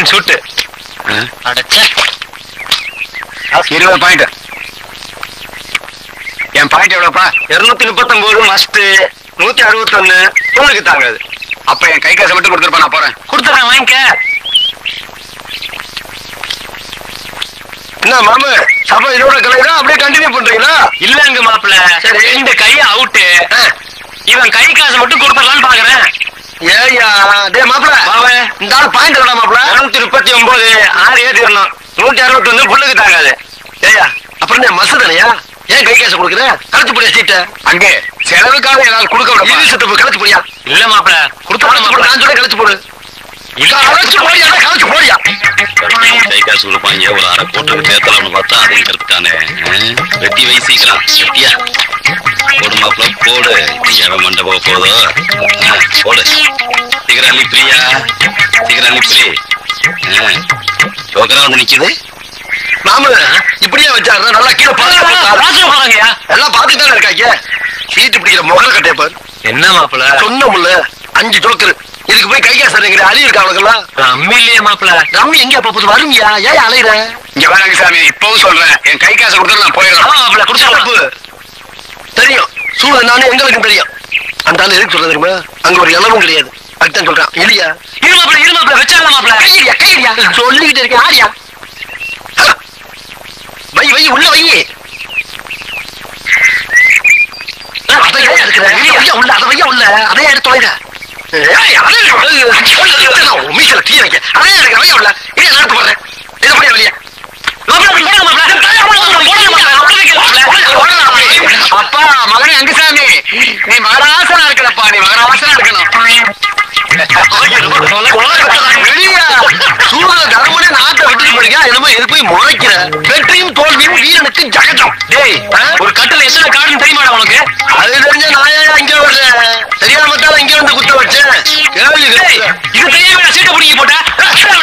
சுட்டு அடச்சே இருபது பாயிண்ட் என் பாயிண்ட் எவ்வளவுப்பா இருநூத்தி முப்பத்தொன்பது மஸ்ட் நூத்தி அறுபத்தொன்னு உங்களுக்கு தாங்காது அப்ப என் கை காசை மட்டும் கொடுத்துருப்பா நான் போறேன் கொடுத்துறேன் வாங்கிக்க என்ன மாமு சபை இதோட கலைதா அப்படியே கண்டினியூ பண்றீங்களா இல்லங்க மாப்பிள சரி. இந்த கை அவுட்டு இவன் கை காசு மட்டும் கொடுத்துடலாம்னு பாக்குறேன் ஏய்யா டே மாப்பிள மாவே. இந்த ஆள் பாயிண்ட் எவ்வளோ மாப்பிள இருநூத்தி முப்பத்தி ஒன்பது ஆறு ஏத்தி வரணும் நூத்தி அறுபத்தொன்னு புல்லுக்கு தாங்காது ஏய்யா அப்புறம் என்ன மசு தானையா ஏன் கை காசு கொடுக்குற கழிச்சு போடியா சீட்டை அங்கே செலவுக்காக ஏதாவது கொடுக்க விடப்பா இரு சத்து கழிச்சு போடியா இல்ல மாப்பிள கழிச்சு போடு நான் சொல்ல கழிச்சு போடு கழிச்சு போடியா கழிச்சு போடியா கை காசு கொடுப்பாங்க ஒரு அரை கூட்டுக்கு தேத்தலாம்னு பார்த்தா அதையும் கருத்துட்டானே ஆ? வெட்டி வை சீக்கிரம் வெட்டியா போடு மாப்பிள போடு எவன் மண்டை போக போதோ ஆ, போடு சீக்கிரம் அள்ளி பிரியா சீக்கிரம் அள்ளி பிரி சோக்கரா வந்து நிக்குது மாமு இப்படியே வச்சாரு நல்லா கீழே பாத்து ராஜு போறாங்கயா எல்லாம் பாத்துட்டு தானே இருக்காங்க சீட்டு பிடிக்கிற முகர கட்டைய பாரு என்ன மாப்பிள சொன்ன முல்ல அஞ்சு ஜோக்கர் இதுக்கு போய் கை காசு தரீங்க அழி இருக்கா அவனுக்கெல்லாம் ரம்மி இல்லையே மாப்பிள ரம்மி எங்க அப்ப புது வருங்கயா ஏன் அலையிற இங்க வேணாங்க சாமி இப்பவும் சொல்றேன் என் கை காசை கொடுத்துட்டு நான் போயிடுறேன் மாப்பிள தப்பு. தெரியும் சூழல் நானே எங்களுக்கு தெரியும் அந்த ஆளு எதுக்கு சொல்றது தெரியுமா அங்க ஒரு இளவும் கிடையாது அதுதான் சொல்றான் இல்லையா இரு மாப்பிள இரு மாப்பிள வச்சால மாப்பிள கையியா கையியா சொல்லிக்கிட்டு இருக்கேன் ஆரியா ஆ. வை வை உள்ள வை அதை ஏன் எடுக்கிற? அதை வையா உள்ள அதை வையா உள்ள அதை ஏன் எடுத்து தொலைற ஏய், அதை எடுக்க- நான் உன் மீசையில தீ வைக்க. அதை ஏன் எடுக்கிற? வையா உள்ள. இதை நான் எடுத்து போடுறேன். இதை போடியா வெளியே. அப்பா மகனே அங்குசாமி நீ மகராசனா இருக்கலப்பா நீ மகராசனா இருக்கணும் வெளியா. சூழல தர்மனே நாட்டை விட்டுட்டு போறீங்க என்னமோ இது போய் முறைக்கிற வெற்றியும் தோல்வியும் வீரனுக்கு ஜகஜம் டேய் ஒரு கட்டுல எத்தனை காடுன்னு தெரியுமாடா உனக்கு அது தெரிஞ்ச நான் ஏன் இங்க வர்றேன் தெரியாம தான் இங்க வந்து குத்த வச்சேன் கேள்வி டேய், கேட்கிறேன். இது தெரியாம நான் சீட்டை பிடிக்க போட்டேன்